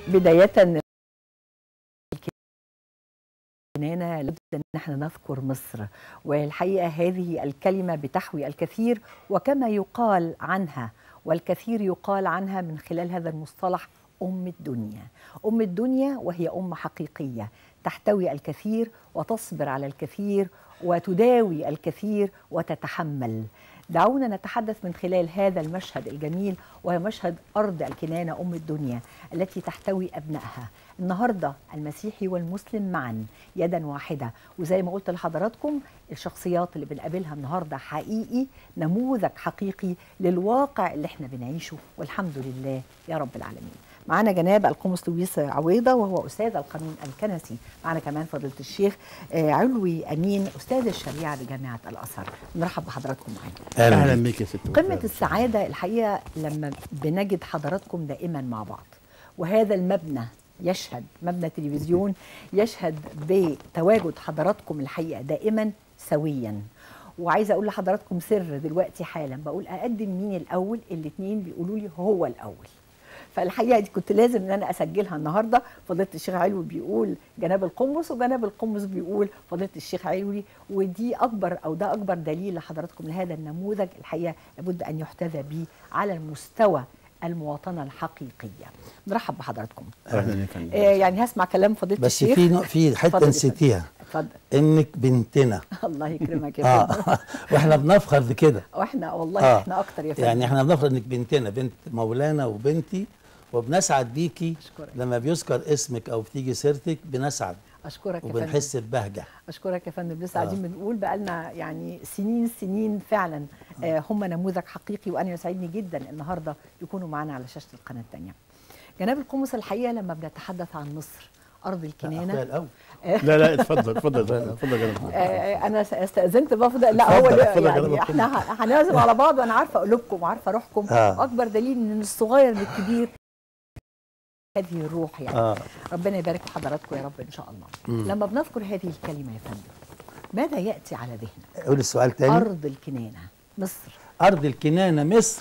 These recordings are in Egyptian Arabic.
بداية الكنانة لابد أن نحن نذكر مصر والحقيقة هذه الكلمة بتحوي الكثير وكما يقال عنها والكثير يقال عنها من خلال هذا المصطلح أم الدنيا أم الدنيا وهي أم حقيقية تحتوي الكثير وتصبر على الكثير وتداوي الكثير وتتحمل دعونا نتحدث من خلال هذا المشهد الجميل وهي مشهد أرض الكنانة أم الدنيا التي تحتوي أبنائها النهاردة المسيحي والمسلم معا يدا واحدة وزي ما قلت لحضراتكم الشخصيات اللي بنقابلها النهاردة حقيقي نموذج حقيقي للواقع اللي احنا بنعيشه والحمد لله يا رب العالمين معانا جناب القمص لويس عويضة وهو أستاذ القانون الكنسي معانا كمان فضيلة الشيخ آه، علوي أمين أستاذ الشريعة بجامعة الأزهر نرحب بحضراتكم معانا اهلا بيك يا ست قمة السعادة الحقيقة لما بنجد حضراتكم دائما مع بعض وهذا المبنى يشهد مبنى تلفزيون يشهد بتواجد حضراتكم الحقيقة دائما سويا وعايزة أقول لحضراتكم سر دلوقتي حالا بقول أقدم مين الأول الاتنين بيقولوا لي هو الأول فالحقيقه دي كنت لازم ان انا اسجلها النهارده فضيله الشيخ علوي بيقول جناب القمص وجناب القمص بيقول فضيله الشيخ علوي ودي اكبر او ده اكبر دليل لحضراتكم لهذا النموذج الحقيقه لابد ان يحتذى به على المستوى المواطنه الحقيقيه نرحب بحضراتكم اهلا يا فندم آه يعني هسمع كلام فضيله بس الشيخ في نوع- في حته اتفضل يا نسيتيها فندم. اتفضل انك بنتنا الله يكرمك يا فندم اه واحنا بنفخر بكده واحنا والله آه. احنا اكتر يا فندم يعني احنا بنفخر انك بنتنا بنت مولانا وبنتي وبنسعد بيكي أشكرك. لما بيذكر اسمك او بتيجي سيرتك بنسعد اشكرك يا فندم وبنحس ببهجه اشكرك يا فندم لسه آه. قاعدين بنقول بقالنا يعني سنين سنين فعلا آه هم نموذج حقيقي وانا يسعدني جدا النهارده يكونوا معانا على شاشه القناه الثانيه. جناب القمص الحقيقه لما بنتحدث عن مصر ارض أخويا الكنانه الاول لا لا اتفضل اتفضل اتفضل يا جناب. آه انا استاذنت بفضل لا هو اتفضل، لا، اتفضل يا يعني جناب احنا ه- هنعزم على بعض وانا عارفه قلوبكم وعارفه روحكم آه. اكبر دليل ان الصغير من الكبير هذه الروح يعني اه ربنا يبارك في حضراتكم يا رب ان شاء الله مم. لما بنذكر هذه الكلمه يا فندم ماذا ياتي على ذهنك قول السؤال تاني أرض الكنانة مصر أرض الكنانة مصر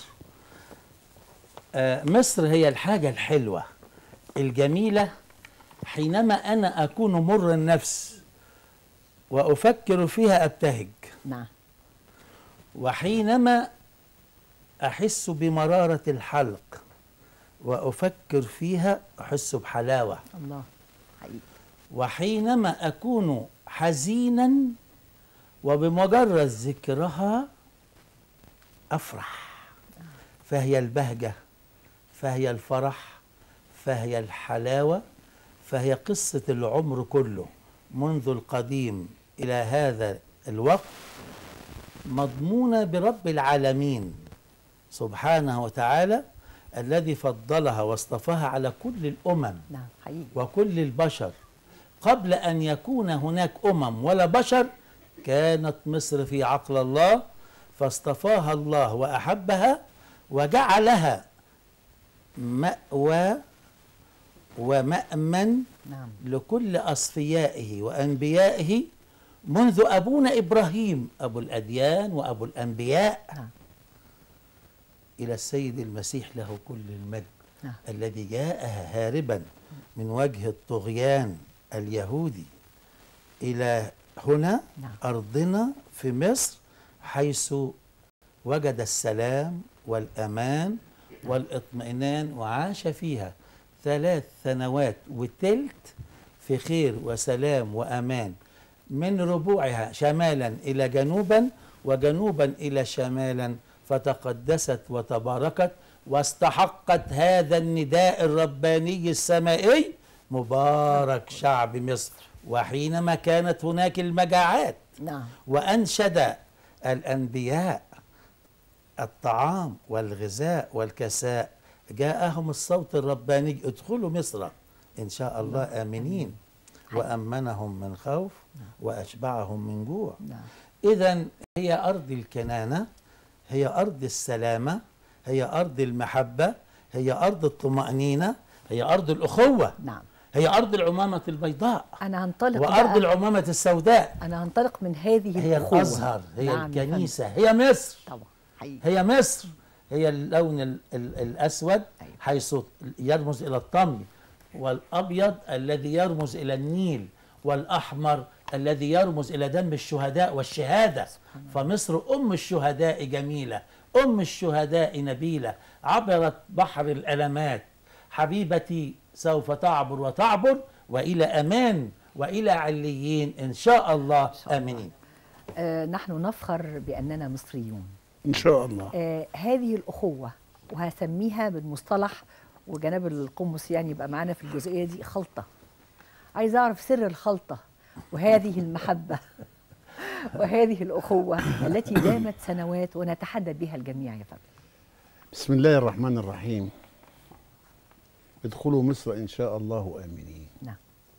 آه مصر هي الحاجة الحلوة الجميلة حينما أنا أكون مر النفس وأفكر فيها أبتهج نعم وحينما أحس بمرارة الحلق وأفكر فيها أحس بحلاوة الله حقيقي وحينما أكون حزينا وبمجرد ذكرها أفرح فهي البهجة فهي الفرح فهي الحلاوة فهي قصة العمر كله منذ القديم إلى هذا الوقت مضمونة برب العالمين سبحانه وتعالى الذي فضلها واصطفاها على كل الأمم نعم حقيقي وكل البشر قبل ان يكون هناك امم ولا بشر كانت مصر في عقل الله فاصطفاها الله واحبها وجعلها ماوى ومامن نعم لكل اصفيائه وانبيائه منذ ابونا ابراهيم ابو الاديان وابو الانبياء نعم الى السيد المسيح له كل المجد نعم الذي جاء هاربا من وجه الطغيان اليهودي الى هنا نعم. ارضنا في مصر حيث وجد السلام والامان والاطمئنان وعاش فيها ثلاث سنوات وتلت في خير وسلام وامان من ربوعها شمالا الى جنوبا وجنوبا الى شمالا فتقدست وتباركت واستحقت هذا النداء الرباني السمائي مبارك شعب مصر وحينما كانت هناك المجاعات نعم وأنشد الأنبياء الطعام والغذاء والكساء جاءهم الصوت الرباني ادخلوا مصر إن شاء الله آمنين وأمنهم من خوف وأشبعهم من جوع نعم إذا هي أرض الكنانة هي أرض السلامة هي أرض المحبة هي أرض الطمأنينة هي أرض الأخوة نعم هي أرض العمامة البيضاء أنا هنطلق وأرض بقى العمامة السوداء أنا هنطلق من هذه هي الأخوة. الأزهر هي نعم يا الكنيسة هي مصر فندم. طبعا حقيقي هي مصر هي اللون ال ال الأسود أيوة. حيث يرمز إلى الطمي والأبيض الذي يرمز إلى النيل والأحمر الذي يرمز إلى دم الشهداء والشهادة فمصر أم الشهداء جميلة أم الشهداء نبيلة عبرت بحر الألمات حبيبتي سوف تعبر وتعبر وإلى أمان وإلى عليين إن شاء الله شاء الله. آمنين آه نحن نفخر بأننا مصريون ان شاء الله آه هذه الأخوة وهسميها بالمصطلح وجناب القمص يعني يبقى معانا في الجزئية دي خلطة عايز أعرف سر الخلطة وهذه المحبة وهذه الأخوة التي دامت سنوات ونتحدى بها الجميع يا فندم بسم الله الرحمن الرحيم ادخلوا مصر ان شاء الله امنين نعم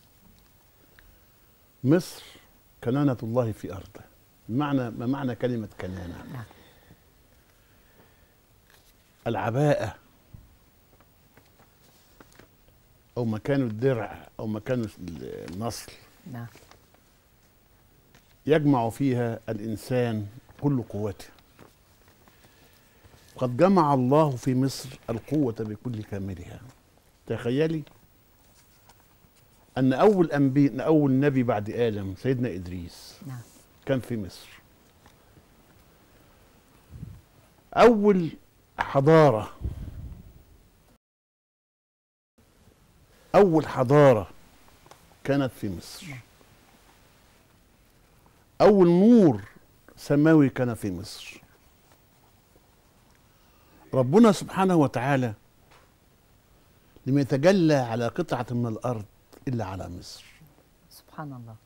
مصر كنانة الله في أرضه معنى ما معنى كلمة كنانة نعم العباءة أو مكان الدرع أو مكان النصل نعم يجمع فيها الإنسان كل قوته قد جمع الله في مصر القوة بكل كاملها تخيلي أن أول أنبي أول نبي بعد آدم سيدنا إدريس نعم كان في مصر أول حضارة أول حضارة كانت في مصر أول نور سماوي كان في مصر ربنا سبحانه وتعالى لم يتجلى على قطعة من الأرض إلا على مصر سبحان الله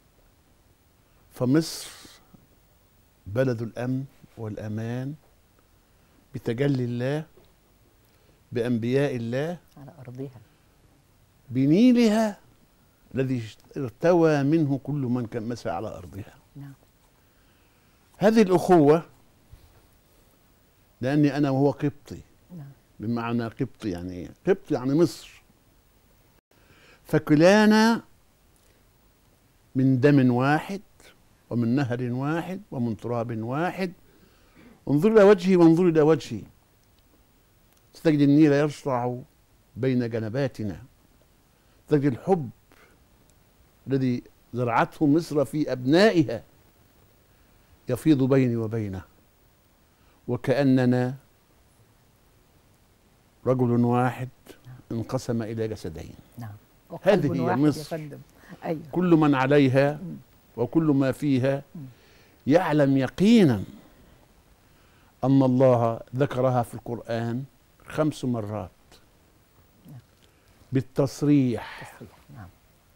فمصر بلد الامن والامان بتجلي الله بانبياء الله على أرضها بنيلها الذي ارتوى منه كل من كان مسى على ارضها نعم هذه الاخوه لاني انا وهو قبطي نعم بمعنى قبطي يعني ايه قبطي يعني مصر فكلانا من دم واحد ومن نهر واحد ومن تراب واحد انظر الى وجهي وانظر الى وجهي ستجد النيل يرصع بين جنباتنا تجد الحب الذي زرعته مصر في ابنائها يفيض بيني وبينه وكاننا رجل واحد انقسم الى جسدين نعم هذه وقلب هي واحد يا مصر. فندم أيوه كل من عليها وكل ما فيها يعلم يقينا ان الله ذكرها في القران خمس مرات بالتصريح تصريح نعم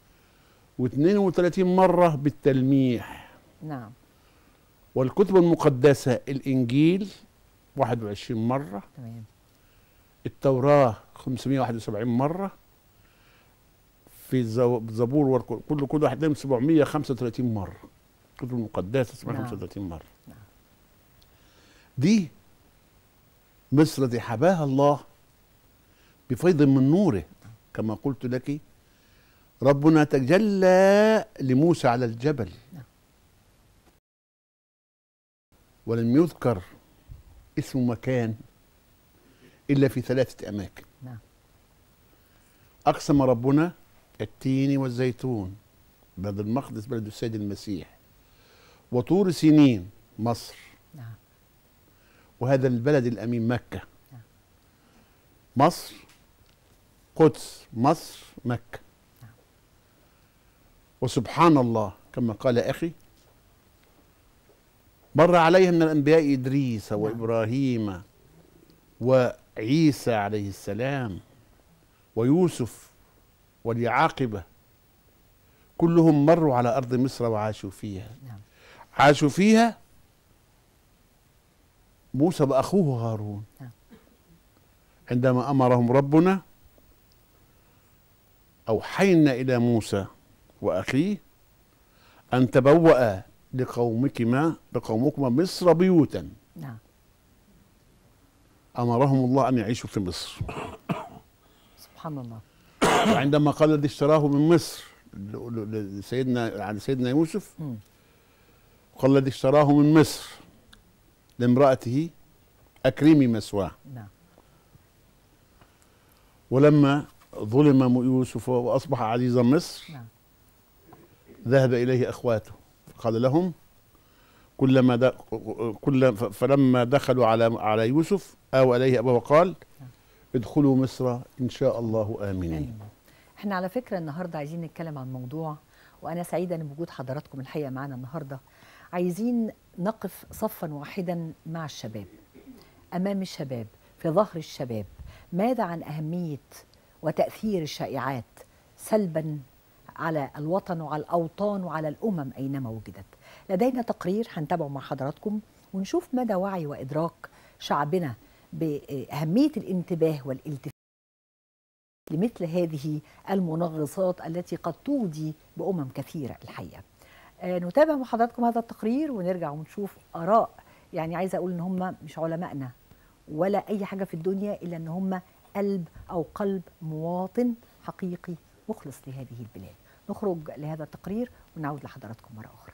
و32 مره بالتلميح نعم والكتب المقدسه الانجيل 21 مره تمام التوراه 571 مره في الزو- الزبور والك- كل كل واحد منهم 735 مره الكتب المقدسه 735 مره نعم. دي مصر دي حباها الله بفيض من نوره كما قلت لك ربنا تجلى لموسى على الجبل نعم. ولم يذكر اسم مكان إلا في ثلاثة أماكن نعم أقسم ربنا التين والزيتون بلد المقدس بلد السيد المسيح وطور سينين مصر نعم وهذا البلد الأمين مكة نعم. مصر قدس مصر مكة نعم. وسبحان الله كما قال أخي مر عليها من الأنبياء إدريس نعم. وإبراهيم وعيسى عليه السلام ويوسف واليعاقبة كلهم مروا على أرض مصر وعاشوا فيها نعم عاشوا فيها موسى وأخوه هارون نعم. عندما أمرهم ربنا أوحينا إلى موسى وأخيه أن تبوأ لقومكما لقومكما مصر بيوتا نعم أمرهم الله أن يعيشوا في مصر سبحان الله وعندما قال الذي اشتراه من مصر ل- ل- لسيدنا عن سيدنا يوسف مم. قال الذي اشتراه من مصر لامرأته أكرمي مثواه نعم ولما ظلم يوسف واصبح عزيزا مصر نعم ذهب اليه اخواته فقال لهم كلما د... كل ف- فلما دخلوا على على يوسف اوى اليه ابوه وقال ادخلوا مصر ان شاء الله امنين آمين. احنا على فكرة النهاردة عايزين نتكلم عن موضوع وأنا سعيدة أن بوجود حضراتكم الحقيقة معنا النهاردة عايزين نقف صفا واحدا مع الشباب أمام الشباب في ظهر الشباب ماذا عن أهمية وتأثير الشائعات سلبا على الوطن وعلى الأوطان وعلى الأمم أينما وجدت لدينا تقرير هنتابعه مع حضراتكم ونشوف مدى وعي وإدراك شعبنا بأهمية الانتباه والالتفات لمثل هذه المنغصات التي قد تودي بأمم كثيرة الحقيقة آه، نتابع مع حضراتكم هذا التقرير ونرجع ونشوف آراء يعني عايزة أقول إن هم مش علمائنا ولا أي حاجة في الدنيا إلا إن هم قلب أو قلب مواطن حقيقي مخلص لهذه البلاد نخرج لهذا التقرير ونعود لحضراتكم مرة أخرى